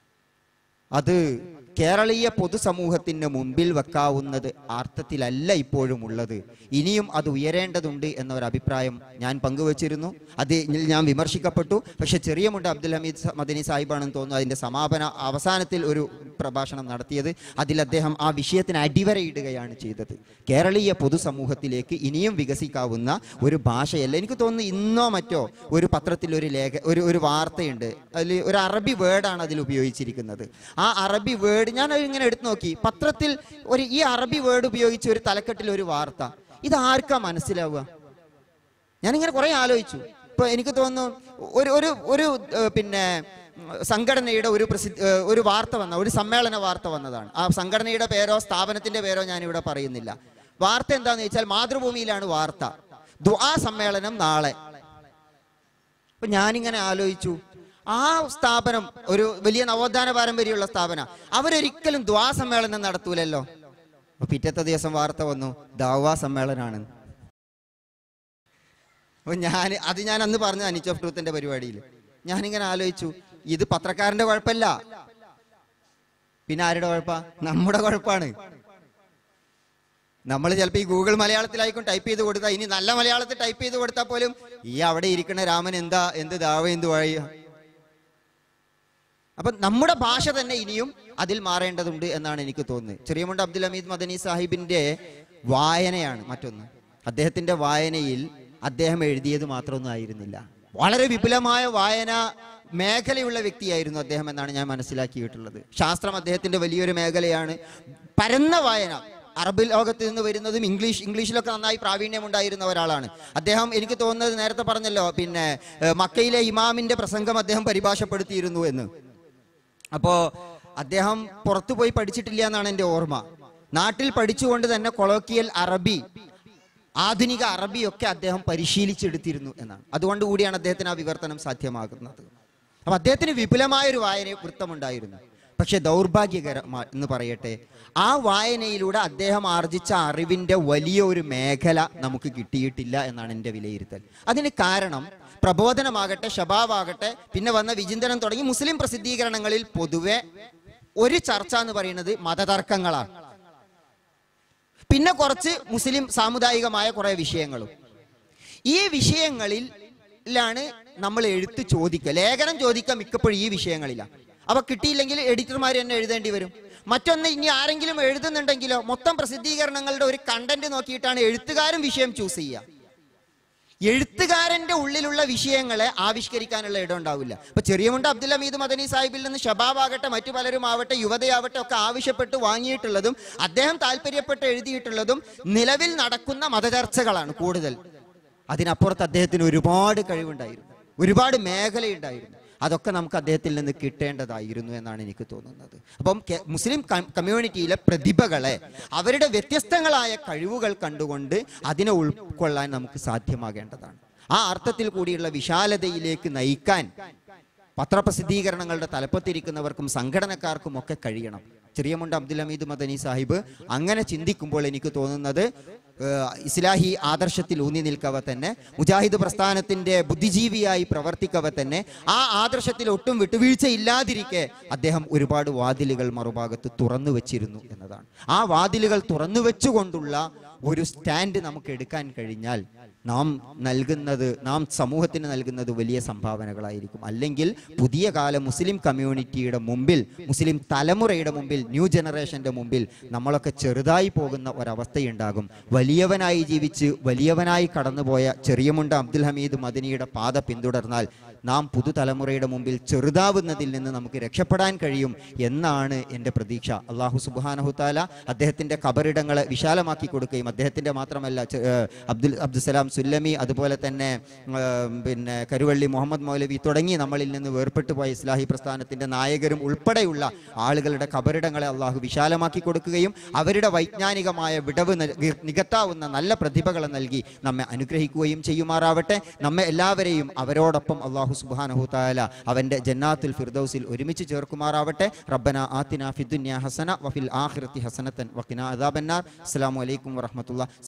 അത് കേരളീയ പൊതുസമൂഹത്തിന് മുമ്പിൽ വെക്കാവുന്നത് അർത്ഥത്തിലല്ല ഇപ്പോഴും ഉള്ളത് ഇനിയും അത് ഉയരേണ്ടതുണ്ട് എന്ന ഒരു അഭിപ്രായം ഞാൻ പങ്കുവച്ചിരുന്നു അത് ഞാൻ വിമർശിക്കപ്പെട്ടു പക്ഷെ ചെറിയ മുണ്ട അബ്ദുൽ ഹമീദ് സ- മദനി സാഹിബാണെന്ന് തോന്നുന്നു അതിന്റെ സമാപന അവസാനത്തിൽ ഒരു പ്രഭാഷണം നടത്തിയത് അതിൽ അദ്ദേഹം ആ വിഷയത്തിന് അടിവരയിടുകയാണ് ചെയ്തത് കേരളീയ പൊതുസമൂഹത്തിലേക്ക് ഇനിയും വികസിക്കാവുന്ന ഒരു ഭാഷയല്ല എനിക്ക് തോന്നുന്നു ഇന്നോ മറ്റോ ഒരു പത്രത്തിൽ ഒരു ലേഖ ഒരു ഒരു വാർത്തയുണ്ട് അതിൽ ഒരു അറബി വേർഡാണ് അതിൽ ഉപയോഗിച്ചിരിക്കുന്നത് ആ അറബി വേർഡ് ഞാൻ അത് ഇങ്ങനെ എടുത്തു നോക്കി പത്രത്തിൽ ഒരു ഈ അറബി വേർഡ് ഉപയോഗിച്ച് ഒരു തലക്കെട്ടിൽ ഒരു വാർത്ത ഇത് ആർക്കാ മനസ്സിലാവുക ഞാനിങ്ങനെ കുറെ ആലോചിച്ചു ഇപ്പൊ എനിക്ക് തോന്നുന്നു ഒരു ഒരു ഒരു ഏഹ്, പിന്നെ ഉം, സംഘടനയുടെ ഒരു പ്രസിദ്ധ ഏഹ്, ഒരു വാർത്ത വന്ന ഒരു സമ്മേളന വാർത്ത വന്നതാണ് ആ സംഘടനയുടെ പേരോ സ്ഥാപനത്തിന്റെ പേരോ ഞാൻ ഇവിടെ പറയുന്നില്ല വാർത്ത എന്താന്ന് വെച്ചാൽ മാതൃഭൂമിയിലാണ് വാർത്ത ദുആ സമ്മേളനം നാളെ അപ്പൊ ഞാനിങ്ങനെ ആലോചിച്ചു ആ സ്ഥാപനം ഒരു വലിയ നവോത്ഥാന പാരമ്പര്യമുള്ള സ്ഥാപനം അവരൊരിക്കലും ദ്വാ സമ്മേളനം നടത്തൂലല്ലോ അപ്പൊ പിറ്റത്തെ ദിവസം വാർത്ത വന്നു ദാവാ സമ്മേളനാണ് അപ്പൊ ഞാൻ അത് ഞാൻ അന്ന് പറഞ്ഞു അനിച്ച് ഓഫ് ട്രൂത്തിന്റെ പരിപാടിയിൽ ഞാനിങ്ങനെ ആലോചിച്ചു ഇത് പത്രക്കാരന്റെ കുഴപ്പമല്ല പിന്നെ ആരുടെ കുഴപ്പ നമ്മുടെ കുഴപ്പമാണ് നമ്മൾ ചിലപ്പോൾ ഈ ഗൂഗിൾ മലയാളത്തിലായിരിക്കും ടൈപ്പ് ചെയ്ത് കൊടുത്താൽ ഇനി നല്ല മലയാളത്തിൽ ടൈപ്പ് ചെയ്ത് കൊടുത്താൽ പോലും ഈ അവിടെ ഇരിക്കുന്ന രാമൻ എന്താ എന്ത് ദാവ എന്ത് വഴി അപ്പൊ നമ്മുടെ ഭാഷ തന്നെ ഇനിയും അതിൽ മാറേണ്ടതുണ്ട് എന്നാണ് എനിക്ക് തോന്നുന്നത് ചെറിയമുണ്ട് അബ്ദുൽ ഹമീദ് മദനി സാഹിബിന്റെ വായനയാണ് മറ്റൊന്ന് അദ്ദേഹത്തിന്റെ വായനയിൽ അദ്ദേഹം എഴുതിയത് മാത്രമൊന്നും ആയിരുന്നില്ല വളരെ വിപുലമായ വായന മേഖലയുള്ള വ്യക്തിയായിരുന്നു അദ്ദേഹം എന്നാണ് ഞാൻ മനസ്സിലാക്കിയിട്ടുള്ളത് ശാസ്ത്രം അദ്ദേഹത്തിന്റെ വലിയൊരു മേഖലയാണ് പരന്ന വായന അറബ് ലോകത്ത് നിന്ന് വരുന്നതും ഇംഗ്ലീഷ് ഇംഗ്ലീഷിലൊക്കെ നന്നായി പ്രാവീണ്യം ഉണ്ടായിരുന്ന ഒരാളാണ് അദ്ദേഹം എനിക്ക് തോന്നുന്നത് നേരത്തെ പറഞ്ഞല്ലോ പിന്നെ ഏഹ്, മക്കയിലെ ഇമാമിന്റെ പ്രസംഗം അദ്ദേഹം പരിഭാഷപ്പെടുത്തിയിരുന്നു എന്ന് അപ്പോ അദ്ദേഹം പുറത്തു പോയി പഠിച്ചിട്ടില്ല എന്നാണ് എൻ്റെ ഓർമ്മ നാട്ടിൽ പഠിച്ചുകൊണ്ട് തന്നെ കൊളോക്കിയൽ അറബി ആധുനിക അറബിയൊക്കെ അദ്ദേഹം പരിശീലിച്ചെടുത്തിരുന്നു എന്നാണ് അതുകൊണ്ട് കൂടിയാണ് അദ്ദേഹത്തിന് ആ വിവർത്തനം സാധ്യമാകുന്നത് അപ്പൊ അദ്ദേഹത്തിന് വിപുലമായ ഒരു വായന വൃത്തമുണ്ടായിരുന്നു പക്ഷെ ദൗർഭാഗ്യകരമാ എന്ന് പറയട്ടെ ആ വായനയിലൂടെ അദ്ദേഹം ആർജിച്ച അറിവിന്റെ വലിയ ഒരു മേഖല നമുക്ക് കിട്ടിയിട്ടില്ല എന്നാണ് എൻ്റെ വിലയിരുത്തൽ അതിന് കാരണം പ്രബോധനമാകട്ടെ ഷബാബാകട്ടെ പിന്നെ വന്ന വിചിന്തനം തുടങ്ങി മുസ്ലിം പ്രസിദ്ധീകരണങ്ങളിൽ പൊതുവെ ഒരു ചർച്ച എന്ന് പറയുന്നത് മതതർക്കങ്ങളാണ് പിന്നെ കുറച്ച് മുസ്ലിം സാമുദായികമായ കുറെ വിഷയങ്ങളും ഈ വിഷയങ്ങളിൽ ലാണ് നമ്മൾ എഴുത്ത് ചോദിക്കുക ലേഖനം ചോദിക്കുക മിക്കപ്പോഴും ഈ വിഷയങ്ങളിലാണ് അപ്പൊ കിട്ടിയില്ലെങ്കിൽ എഡിറ്റർമാർ തന്നെ എഴുതേണ്ടി വരും മറ്റൊന്ന് ഇനി ആരെങ്കിലും എഴുതുന്നുണ്ടെങ്കിലോ മൊത്തം പ്രസിദ്ധീകരണങ്ങളുടെ ഒരു കണ്ടന്റ് നോക്കിയിട്ടാണ് എഴുത്തുകാരൻ വിഷയം ചൂസ് ചെയ്യുക എഴുത്തുകാരന്റെ ഉള്ളിലുള്ള വിഷയങ്ങളെ ആവിഷ്കരിക്കാനുള്ള ഇടം ഉണ്ടാവില്ല ഇപ്പൊ ചെറിയമുണ്ട് അബ്ദുൽ ഹമീദ് മദനി സാഹിബിൽ നിന്ന് ഷബാബ് ആകട്ടെ മറ്റു പലരും ആവട്ടെ യുവതയാവട്ടെ ഒക്കെ ആവശ്യപ്പെട്ട് വാങ്ങിയിട്ടുള്ളതും അദ്ദേഹം താല്പര്യപ്പെട്ട് എഴുതിയിട്ടുള്ളതും നിലവിൽ നടക്കുന്ന മതചർച്ചകളാണ് കൂടുതൽ അതിനപ്പുറത്ത് അദ്ദേഹത്തിന് ഒരുപാട് കഴിവുണ്ടായിരുന്നു ഒരുപാട് മേഖലയുണ്ടായിരുന്നു അതൊക്കെ നമുക്ക് അദ്ദേഹത്തിൽ നിന്ന് കിട്ടേണ്ടതായിരുന്നു എന്നാണ് എനിക്ക് തോന്നുന്നത് അപ്പം കെ- മുസ്ലിം കം- കമ്മ്യൂണിറ്റിയിലെ പ്രതിഭകളെ അവരുടെ വ്യത്യസ്തങ്ങളായ കഴിവുകൾ കണ്ടുകൊണ്ട് അതിനെ ഉൾക്കൊള്ളാൻ നമുക്ക് സാധ്യമാകേണ്ടതാണ് ആ അർത്ഥത്തിൽ കൂടിയുള്ള വിശാലതയിലേക്ക് നയിക്കാൻ പത്രപ്രസിദ്ധീകരണങ്ങളുടെ തലപ്പത്തിരിക്കുന്നവർക്കും സംഘടനക്കാർക്കും ഒക്കെ കഴിയണം ചെറിയമുണ്ട് അബ്ദുൽ ഹമീദ് മദനി സാഹിബ് അങ്ങനെ ചിന്തിക്കുമ്പോൾ എനിക്ക് തോന്നുന്നത് ഏഹ്, ഇസ്ലാഹി ആദർശത്തിൽ ഊന്നി നിൽക്കവ തന്നെ മുജാഹിദ് പ്രസ്ഥാനത്തിന്റെ ബുദ്ധിജീവിയായി പ്രവർത്തിക്കവ തന്നെ ആ ആദർശത്തിൽ ഒട്ടും വിട്ടുവീഴ്ചയില്ലാതിരിക്കെ അദ്ദേഹം ഒരുപാട് വാതിലുകൾ മറുഭാഗത്ത് തുറന്നു വെച്ചിരുന്നു എന്നതാണ് ആ വാതിലുകൾ തുറന്നു വെച്ചുകൊണ്ടുള്ള ഒരു സ്റ്റാൻഡ് നമുക്ക് എടുക്കാൻ കഴിഞ്ഞാൽ നാം നൽകുന്നത് നാം സമൂഹത്തിന് നൽകുന്നത് വലിയ സംഭാവനകളായിരിക്കും അല്ലെങ്കിൽ പുതിയ കാല മുസ്ലിം കമ്മ്യൂണിറ്റിയുടെ മുമ്പിൽ മുസ്ലിം തലമുറയുടെ മുമ്പിൽ ന്യൂ ജനറേഷന്റെ മുമ്പിൽ നമ്മളൊക്കെ ചെറുതായി പോകുന്ന ഒരവസ്ഥയുണ്ടാകും വലിയവനായി ജീവിച്ച് വലിയവനായി കടന്നുപോയ ചെറിയമുണ്ട അബ്ദുൽ ഹമീദ് മദനിയുടെ പാത പിന്തുടർന്നാൽ നാം പുതുതലമുറയുടെ മുമ്പിൽ ചെറുതാവുന്നതിൽ നിന്ന് നമുക്ക് രക്ഷപ്പെടാൻ കഴിയും എന്നാണ് എൻ്റെ പ്രതീക്ഷ അള്ളാഹു സുബാനഹുത്താല അദ്ദേഹത്തിൻ്റെ കബറിടങ്ങളെ വിശാലമാക്കി കൊടുക്കുകയും അദ്ദേഹത്തിൻ്റെ മാത്രമല്ല ചെ- ഏഹ് അബ്ദുൽ അബ്ദുസലാം സുല്ലമി അതുപോലെ തന്നെ ഏഹ് പിന്നെ കരുവള്ളി മുഹമ്മദ് മൗലവി തുടങ്ങി നമ്മളിൽ നിന്ന് വേർപെട്ടു പോയ ഇസ്ലാഹി പ്രസ്ഥാനത്തിൻ്റെ നായകരും ഉൾപ്പെടെയുള്ള ആളുകളുടെ കബറിടങ്ങളെ അള്ളാഹു വിശാലമാക്കി കൊടുക്കുകയും അവരുടെ വൈജ്ഞാനികമായ വിടവ് നൽ- വി- നികത്താവുന്ന നല്ല പ്രതിഭകളെ നൽകി നമ്മെ അനുഗ്രഹിക്കുകയും ചെയ്യുമാറാവട്ടെ നമ്മെ എല്ലാവരെയും അവരോടൊപ്പം അള്ളാഹു സുബ്ഹാനഹു തആല അവന്റെ ജന്നാത്തുൽ ഫിർദൗസിൽ ഒരുമിച്ച് ചേർക്കുമാറാവട്ടെ റബ്ബന ആതിന ഫിദ്ദുന്യ ഹസന വഫിൽ ആഖിറതി ഹസനത്തൻ വഖിന അദാബന്നാർ അസ്സലാമു അലൈക്കും വറഹ്മത്തുള്ളാഹി